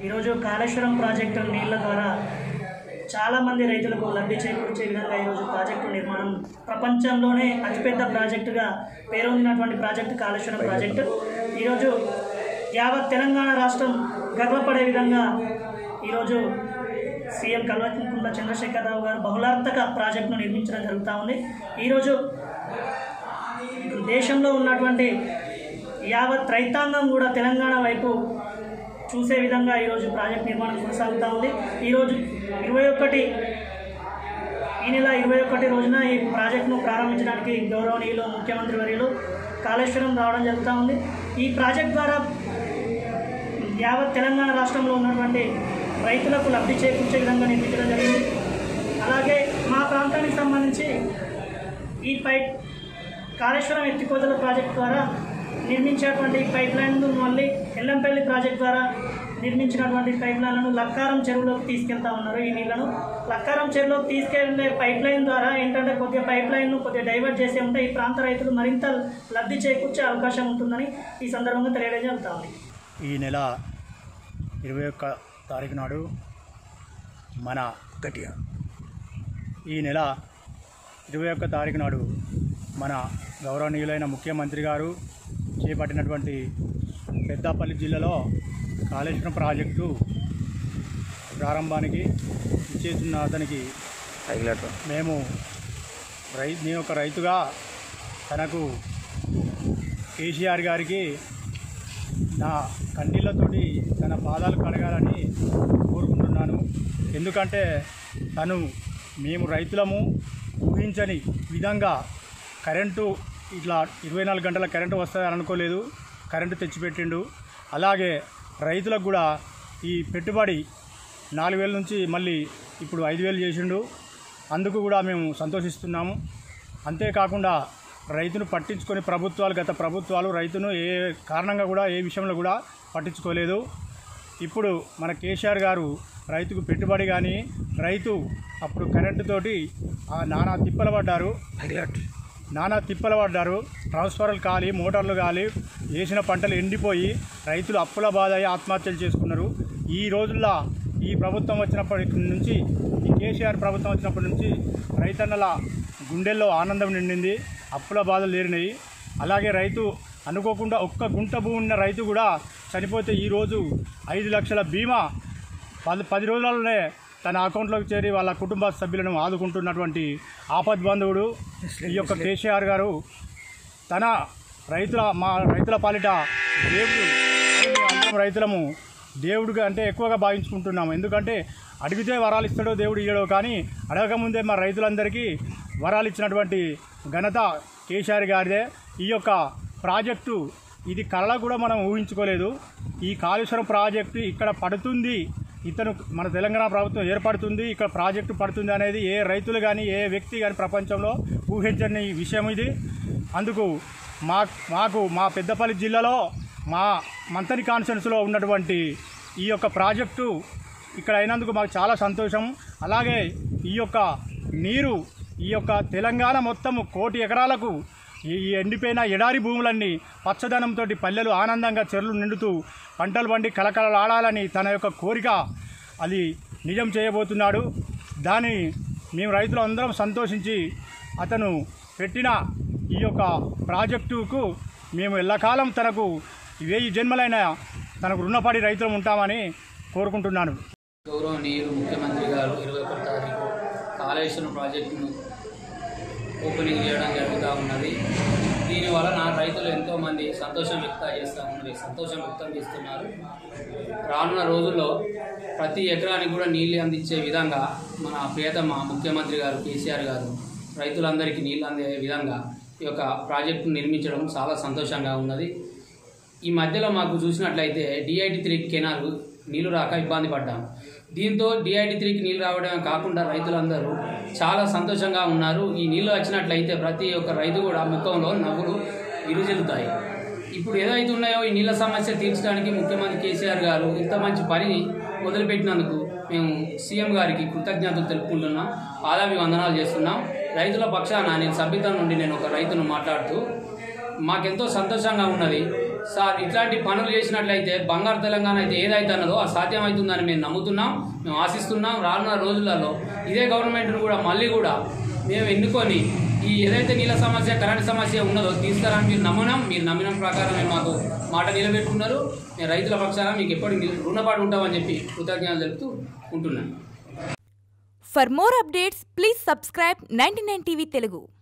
ఈరోజు కాళేశ్వరం ప్రాజెక్టు నీళ్ల ద్వారా చాలామంది రైతులకు లబ్ధి చేకూర్చే విధంగా ఈరోజు ప్రాజెక్టు నిర్మాణం ప్రపంచంలోనే అతిపెద్ద ప్రాజెక్టుగా పేరొందినటువంటి ప్రాజెక్టు కాళేశ్వరం ప్రాజెక్టు ఈరోజు యావత్ తెలంగాణ రాష్ట్రం గర్వపడే విధంగా ఈరోజు సీఎం కల్వకుంట్ల చంద్రశేఖరరావు గారు బహుళార్థక ప్రాజెక్టును నిర్మించడం జరుగుతూ ఉంది ఈరోజు దేశంలో ఉన్నటువంటి యావత్ రైతాంగం కూడా తెలంగాణ వైపు చూసే విధంగా ఈరోజు ప్రాజెక్ట్ నిర్మాణం కొనసాగుతూ ఉంది ఈరోజు ఇరవై ఒకటి ఈ నెల ఇరవై ఒకటి రోజున ఈ ప్రాజెక్టును ప్రారంభించడానికి గౌరవనీయులు ముఖ్యమంత్రి వర్యులు కాళేశ్వరం రావడం జరుగుతూ ఉంది ఈ ప్రాజెక్ట్ ద్వారా యావత్ తెలంగాణ రాష్ట్రంలో ఉన్నటువంటి రైతులకు లబ్ధి చేకూర్చే విధంగా నిర్మించడం జరిగింది అలాగే మా ప్రాంతానికి సంబంధించి ఈ పైప్ కాళేశ్వరం ఎత్తిపోతల ప్రాజెక్ట్ ద్వారా నిర్మించేటువంటి పైప్ లైన్ను మళ్ళీ ఎల్లంపల్లి ప్రాజెక్ట్ ద్వారా నిర్మించినటువంటి పైప్ లైన్లను లక్కారం చెరువులోకి తీసుకెళ్తా ఉన్నారు ఈ నీళ్లను లక్కారం చెరువులోకి తీసుకెళ్లే పైప్ లైన్ ద్వారా ఏంటంటే కొద్దిగా పైప్ లైన్ను కొద్దిగా డైవర్ట్ చేసి ఉంటే ఈ ప్రాంత రైతులు మరింత లబ్ధి చేకూర్చే అవకాశం ఉంటుందని ఈ సందర్భంగా తెలియడం జరుగుతూ ఉంది ఈ నెల ఇరవై ఒక్క తారీఖు నాడు మన గట్టిగా ఈ నెల ఇరవై ఒక్క తారీఖు నాడు మన గౌరవనీయులైన ముఖ్యమంత్రి గారు చేపట్టినటువంటి పెద్దపల్లి జిల్లాలో కాళేశ్వరం ప్రాజెక్టు ప్రారంభానికి ఇచ్చేసిన అతనికి తగిలట్టు మేము రై నేను ఒక రైతుగా తనకు కేసీఆర్ గారికి నా కన్నీళ్ళతోటి తన పాదాలు కడగాలని కోరుకుంటున్నాను ఎందుకంటే తను మేము రైతులము ఊహించని విధంగా కరెంటు ఇట్లా ఇరవై నాలుగు గంటల కరెంటు వస్తుందని అనుకోలేదు కరెంటు తెచ్చిపెట్టిండు అలాగే రైతులకు కూడా ఈ పెట్టుబడి నాలుగు వేల నుంచి మళ్ళీ ఇప్పుడు ఐదు వేలు చేసిండు అందుకు కూడా మేము సంతోషిస్తున్నాము అంతేకాకుండా రైతును పట్టించుకొని ప్రభుత్వాలు గత ప్రభుత్వాలు రైతును ఏ కారణంగా కూడా ఏ విషయంలో కూడా పట్టించుకోలేదు ఇప్పుడు మన కేసీఆర్ గారు రైతుకు పెట్టుబడి కానీ రైతు అప్పుడు కరెంటుతోటి ఆ నానా తిప్పలు పడ్డారు తగిలట్టు నానా తిప్పలు పడ్డారు ట్రాన్స్ఫర్లు కాలి మోటార్లు కాలి వేసిన పంటలు ఎండిపోయి రైతులు అప్పుల బాధ అయ్యి ఆత్మహత్యలు చేసుకున్నారు ఈ రోజుల్లో ఈ ప్రభుత్వం వచ్చినప్పటి నుంచి ఈ కేసీఆర్ ప్రభుత్వం వచ్చినప్పటి నుంచి రైతన్నల గుండెల్లో ఆనందం నిండింది అప్పుల బాధలు లేరినాయి అలాగే రైతు అనుకోకుండా ఒక్క గుంట భూమి ఉన్న రైతు కూడా చనిపోతే ఈరోజు ఐదు లక్షల బీమా పది పది రోజులలోనే తన అకౌంట్లోకి చేరి వాళ్ళ కుటుంబ సభ్యులను ఆదుకుంటున్నటువంటి ఆపద్ బంధువుడు ఈ యొక్క కేసీఆర్ గారు తన రైతుల మా రైతుల పాలిట దేవుడు అని మేము అందరం రైతులము దేవుడిగా అంటే ఎక్కువగా భావించుకుంటున్నాము ఎందుకంటే అడిగితే వరాలు ఇస్తాడో దేవుడు ఇయ్యడో కానీ అడగకముందే మా రైతులందరికీ వరాలు ఇచ్చినటువంటి ఘనత కేసీఆర్ గారిదే ఈ యొక్క ప్రాజెక్టు ఇది కళ కూడా మనం ఊహించుకోలేదు ఈ కాళేశ్వరం ప్రాజెక్టు ఇక్కడ పడుతుంది ఇతను మన తెలంగాణ ప్రభుత్వం ఏర్పడుతుంది ఇక్కడ ప్రాజెక్టు పడుతుంది అనేది ఏ రైతులు కానీ ఏ వ్యక్తి కానీ ప్రపంచంలో ఊహించని విషయం ఇది అందుకు మా మాకు మా పెద్దపల్లి జిల్లాలో మా మంతని కాన్ఫరెన్స్లో ఉన్నటువంటి ఈ యొక్క ప్రాజెక్టు ఇక్కడ అయినందుకు మాకు చాలా సంతోషం అలాగే ఈ యొక్క నీరు ఈ యొక్క తెలంగాణ మొత్తం కోటి ఎకరాలకు ఈ ఈ ఎండిపోయిన ఎడారి భూములన్నీ పచ్చదనంతో పల్లెలు ఆనందంగా చెరువులు నిండుతూ పంటలు పండి కలకలలాడాలని తన యొక్క కోరిక అది నిజం చేయబోతున్నాడు దాన్ని మేము రైతులు అందరం సంతోషించి అతను పెట్టిన ఈ యొక్క ప్రాజెక్టుకు మేము ఎల్లకాలం తనకు వెయ్యి జన్మలైన తనకు రుణపడి రైతులు ఉంటామని కోరుకుంటున్నాను గౌరవనీయులు ముఖ్యమంత్రి గారు ఇరవై ఒకటి తారీఖు కాళేశ్వరం ప్రాజెక్టును ఓపెనింగ్ చేయడం జరుగుతూ ఉన్నది దీనివల్ల నా రైతులు ఎంతోమంది సంతోషం వ్యక్తం చేస్తూ ఉన్నారు సంతోషం వ్యక్తం చేస్తున్నారు రానున్న రోజుల్లో ప్రతి ఎకరానికి కూడా నీళ్ళు అందించే విధంగా మన ప్రియతమ ముఖ్యమంత్రి గారు కేసీఆర్ గారు రైతులందరికీ నీళ్ళు అందే విధంగా ఈ యొక్క ప్రాజెక్టును నిర్మించడం చాలా సంతోషంగా ఉన్నది ఈ మధ్యలో మాకు చూసినట్లయితే డిఐటి త్రీ కెనాల్ నీళ్లు రాక ఇబ్బంది పడ్డాం దీంతో డిఐటి త్రీకి నీళ్లు రావడమే కాకుండా రైతులందరూ చాలా సంతోషంగా ఉన్నారు ఈ నీళ్లు వచ్చినట్లయితే ప్రతి ఒక్క రైతు కూడా ముఖంలో నవ్వులు ఇరుజెల్లుతాయి ఇప్పుడు ఏదైతే ఉన్నాయో ఈ నీళ్ళ సమస్య తీర్చడానికి ముఖ్యమంత్రి కేసీఆర్ గారు ఇంత మంచి పని మొదలుపెట్టినందుకు మేము సీఎం గారికి కృతజ్ఞతలు తెలుపుకుంటున్నాం పాదాభి వందనాలు చేస్తున్నాం రైతుల పక్షాన నేను సభ్యత నుండి నేను ఒక రైతును మాట్లాడుతూ మాకెంతో సంతోషంగా ఉన్నది సార్ ఇట్లాంటి పనులు చేసినట్లయితే బంగారు తెలంగాణ అయితే ఏదైతే అన్నదో అది సాధ్యమవుతుందని మేము నమ్ముతున్నాం మేము ఆశిస్తున్నాం రానున్న రోజులలో ఇదే గవర్నమెంట్ను కూడా మళ్ళీ కూడా మేము ఎన్నుకొని ఈ ఏదైతే నీళ్ళ సమస్య కరెంట్ సమస్య ఉన్నదో తీస్తారని మీరు నమ్మినాం మీరు నమ్మిన ప్రకారం మేము మాకు మాట నిలబెట్టుకున్నారు మేము రైతుల పక్షాన మీకు ఎప్పటికీ రుణపడి ఉంటామని చెప్పి కృతజ్ఞతలు తెలుపుతూ ఉంటున్నాను For more updates, please subscribe 99 TV Telugu.